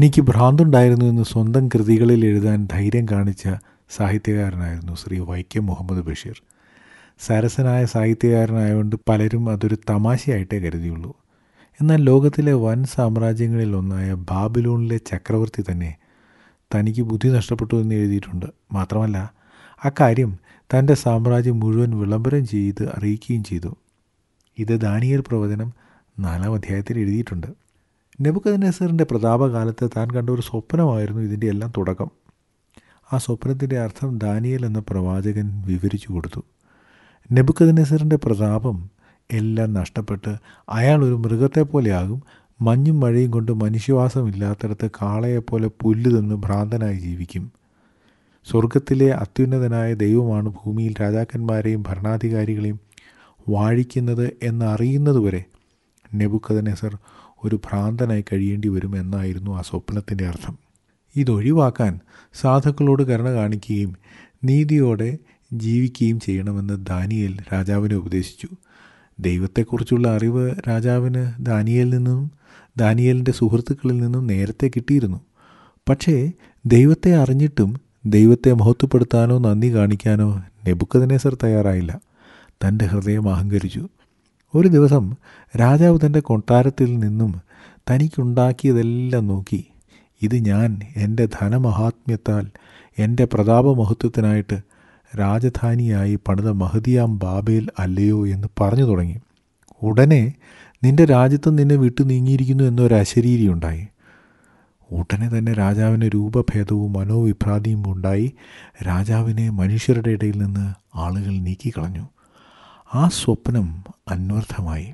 എനിക്ക് ഭ്രാന്തുണ്ടായിരുന്നു എന്ന് സ്വന്തം കൃതികളിൽ എഴുതാൻ ധൈര്യം കാണിച്ച സാഹിത്യകാരനായിരുന്നു ശ്രീ വൈക്കം മുഹമ്മദ് ബഷീർ സരസനായ സാഹിത്യകാരനായതുകൊണ്ട് പലരും അതൊരു തമാശയായിട്ടേ കരുതിയുള്ളൂ എന്നാൽ ലോകത്തിലെ വൻ സാമ്രാജ്യങ്ങളിൽ ഒന്നായ ബാബിലോണിലെ ചക്രവർത്തി തന്നെ തനിക്ക് ബുദ്ധി നഷ്ടപ്പെട്ടു എന്ന് എഴുതിയിട്ടുണ്ട് മാത്രമല്ല അക്കാര്യം തൻ്റെ സാമ്രാജ്യം മുഴുവൻ വിളംബരം ചെയ്ത് അറിയിക്കുകയും ചെയ്തു ഇത് ദാനിയൽ പ്രവചനം നാലാം അധ്യായത്തിൽ എഴുതിയിട്ടുണ്ട് നെബുക്കദ്നേസറിൻ്റെ പ്രതാപകാലത്ത് താൻ കണ്ട ഒരു സ്വപ്നമായിരുന്നു ഇതിൻ്റെ എല്ലാം തുടക്കം ആ സ്വപ്നത്തിൻ്റെ അർത്ഥം ദാനിയൽ എന്ന പ്രവാചകൻ വിവരിച്ചു കൊടുത്തു നെബുക്കദ്നേസറിൻ്റെ പ്രതാപം എല്ലാം നഷ്ടപ്പെട്ട് അയാൾ ഒരു മൃഗത്തെ പോലെയാകും മഞ്ഞും മഴയും കൊണ്ട് മനുഷ്യവാസമില്ലാത്തിടത്ത് കാളയെപ്പോലെ പുല്ല് തിന്ന് ഭ്രാന്തനായി ജീവിക്കും സ്വർഗത്തിലെ അത്യുന്നതനായ ദൈവമാണ് ഭൂമിയിൽ രാജാക്കന്മാരെയും ഭരണാധികാരികളെയും വാഴിക്കുന്നത് എന്നറിയുന്നതുവരെ നെബുക്കദനെസർ ഒരു ഭ്രാന്തനായി കഴിയേണ്ടി വരും എന്നായിരുന്നു ആ സ്വപ്നത്തിൻ്റെ അർത്ഥം ഇതൊഴിവാക്കാൻ സാധുക്കളോട് കരുണ കാണിക്കുകയും നീതിയോടെ ജീവിക്കുകയും ചെയ്യണമെന്ന് ദാനിയേൽ രാജാവിനെ ഉപദേശിച്ചു ദൈവത്തെക്കുറിച്ചുള്ള അറിവ് രാജാവിന് ദാനിയേലിൽ നിന്നും ദാനിയേലിൻ്റെ സുഹൃത്തുക്കളിൽ നിന്നും നേരത്തെ കിട്ടിയിരുന്നു പക്ഷേ ദൈവത്തെ അറിഞ്ഞിട്ടും ദൈവത്തെ മഹത്വപ്പെടുത്താനോ നന്ദി കാണിക്കാനോ നെബുക്കദനേസർ തയ്യാറായില്ല തൻ്റെ ഹൃദയം അഹങ്കരിച്ചു ഒരു ദിവസം രാജാവ് തൻ്റെ കൊട്ടാരത്തിൽ നിന്നും തനിക്കുണ്ടാക്കിയതെല്ലാം നോക്കി ഇത് ഞാൻ എൻ്റെ ധനമഹാത്മ്യത്താൽ എൻ്റെ പ്രതാപമഹത്വത്തിനായിട്ട് രാജധാനിയായി പണിത മഹദിയാം ബാബേൽ അല്ലയോ എന്ന് പറഞ്ഞു തുടങ്ങി ഉടനെ നിന്റെ രാജ്യത്ത് നിന്നെ വിട്ടു നീങ്ങിയിരിക്കുന്നു എന്നൊരു അശരീരി ഉണ്ടായി ഉടനെ തന്നെ രാജാവിന് രൂപഭേദവും മനോവിഭ്രാന്തിയും ഉണ്ടായി രാജാവിനെ മനുഷ്യരുടെ ഇടയിൽ നിന്ന് ആളുകൾ നീക്കിക്കളഞ്ഞു ആ സ്വപ്നം അന്വർത്ഥമായി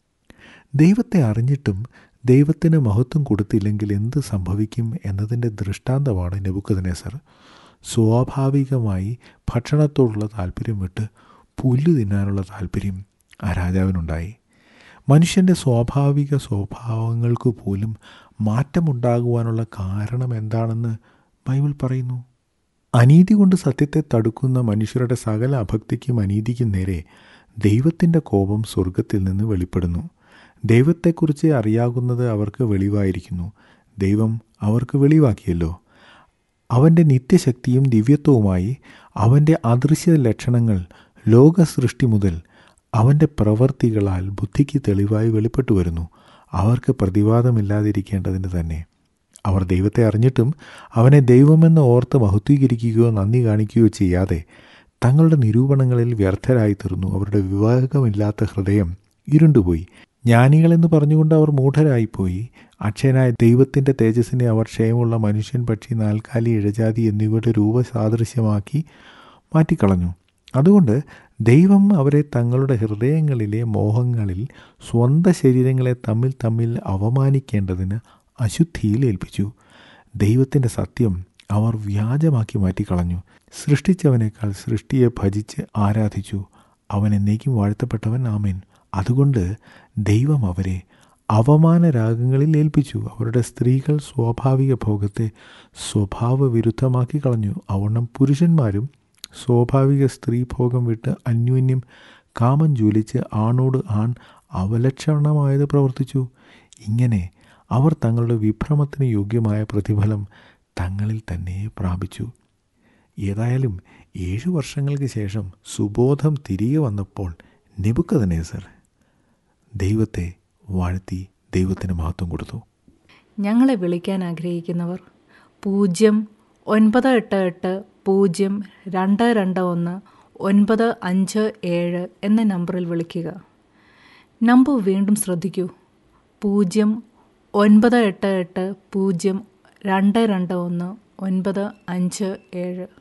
ദൈവത്തെ അറിഞ്ഞിട്ടും ദൈവത്തിന് മഹത്വം കൊടുത്തില്ലെങ്കിൽ എന്ത് സംഭവിക്കും എന്നതിൻ്റെ ദൃഷ്ടാന്തമാണ് നെബുക്കദനേസർ സ്വാഭാവികമായി ഭക്ഷണത്തോടുള്ള താല്പര്യം വിട്ട് പുല്ല് തിന്നാനുള്ള താല്പര്യം ആ രാജാവിനുണ്ടായി മനുഷ്യൻ്റെ സ്വാഭാവിക സ്വഭാവങ്ങൾക്ക് പോലും മാറ്റമുണ്ടാകുവാനുള്ള കാരണം എന്താണെന്ന് ബൈബിൾ പറയുന്നു അനീതി കൊണ്ട് സത്യത്തെ തടുക്കുന്ന മനുഷ്യരുടെ സകല അഭക്തിക്കും അനീതിക്കും നേരെ ദൈവത്തിൻ്റെ കോപം സ്വർഗത്തിൽ നിന്ന് വെളിപ്പെടുന്നു ദൈവത്തെക്കുറിച്ച് അറിയാകുന്നത് അവർക്ക് വെളിവായിരിക്കുന്നു ദൈവം അവർക്ക് വെളിവാക്കിയല്ലോ അവൻ്റെ നിത്യശക്തിയും ദിവ്യത്വവുമായി അവൻ്റെ അദൃശ്യ ലക്ഷണങ്ങൾ ലോക സൃഷ്ടി മുതൽ അവൻ്റെ പ്രവർത്തികളാൽ ബുദ്ധിക്ക് തെളിവായി വെളിപ്പെട്ടു വരുന്നു അവർക്ക് പ്രതിവാദമില്ലാതിരിക്കേണ്ടതിന് തന്നെ അവർ ദൈവത്തെ അറിഞ്ഞിട്ടും അവനെ ദൈവമെന്ന് ഓർത്ത് മഹത്വീകരിക്കുകയോ നന്ദി കാണിക്കുകയോ ചെയ്യാതെ തങ്ങളുടെ നിരൂപണങ്ങളിൽ വ്യർത്ഥരായി തീർന്നു അവരുടെ വിവേകമില്ലാത്ത ഹൃദയം ഇരുണ്ടുപോയി ജ്ഞാനികളെന്ന് പറഞ്ഞുകൊണ്ട് അവർ മൂഢരായിപ്പോയി അക്ഷയനായ ദൈവത്തിൻ്റെ തേജസ്സിനെ അവർ ക്ഷയമുള്ള മനുഷ്യൻ പക്ഷി നാൽക്കാലി ഇഴജാതി എന്നിവയുടെ രൂപസാദൃശ്യമാക്കി മാറ്റിക്കളഞ്ഞു അതുകൊണ്ട് ദൈവം അവരെ തങ്ങളുടെ ഹൃദയങ്ങളിലെ മോഹങ്ങളിൽ സ്വന്തം ശരീരങ്ങളെ തമ്മിൽ തമ്മിൽ അവമാനിക്കേണ്ടതിന് അശുദ്ധിയിൽ ഏൽപ്പിച്ചു ദൈവത്തിൻ്റെ സത്യം അവർ വ്യാജമാക്കി മാറ്റിക്കളഞ്ഞു സൃഷ്ടിച്ചവനേക്കാൾ സൃഷ്ടിയെ ഭജിച്ച് ആരാധിച്ചു അവൻ എന്നേക്കും വാഴ്ത്തപ്പെട്ടവൻ ആമേൻ അതുകൊണ്ട് ദൈവം അവരെ അവമാന രാഗങ്ങളിൽ ഏൽപ്പിച്ചു അവരുടെ സ്ത്രീകൾ സ്വാഭാവിക ഭോഗത്തെ സ്വഭാവ വിരുദ്ധമാക്കി കളഞ്ഞു അവണ്ണം പുരുഷന്മാരും സ്വാഭാവിക സ്ത്രീഭോഗം വിട്ട് അന്യോന്യം കാമം ജ്വലിച്ച് ആണോട് ആൺ അവലക്ഷണമായത് പ്രവർത്തിച്ചു ഇങ്ങനെ അവർ തങ്ങളുടെ വിഭ്രമത്തിന് യോഗ്യമായ പ്രതിഫലം തങ്ങളിൽ തന്നെ പ്രാപിച്ചു ഏതായാലും ഏഴു വർഷങ്ങൾക്ക് ശേഷം സുബോധം തിരികെ വന്നപ്പോൾ നെബുക്കദനേസർ ദൈവത്തെ വാഴ്ത്തി ദൈവത്തിന് മഹത്വം കൊടുത്തു ഞങ്ങളെ വിളിക്കാൻ ആഗ്രഹിക്കുന്നവർ പൂജ്യം ഒൻപത് എട്ട് എട്ട് പൂജ്യം രണ്ട് രണ്ട് ഒന്ന് ഒൻപത് അഞ്ച് ഏഴ് എന്ന നമ്പറിൽ വിളിക്കുക നമ്പർ വീണ്ടും ശ്രദ്ധിക്കൂ പൂജ്യം ഒൻപത് എട്ട് എട്ട് പൂജ്യം രണ്ട് രണ്ട് ഒന്ന് ഒൻപത് അഞ്ച് ഏഴ്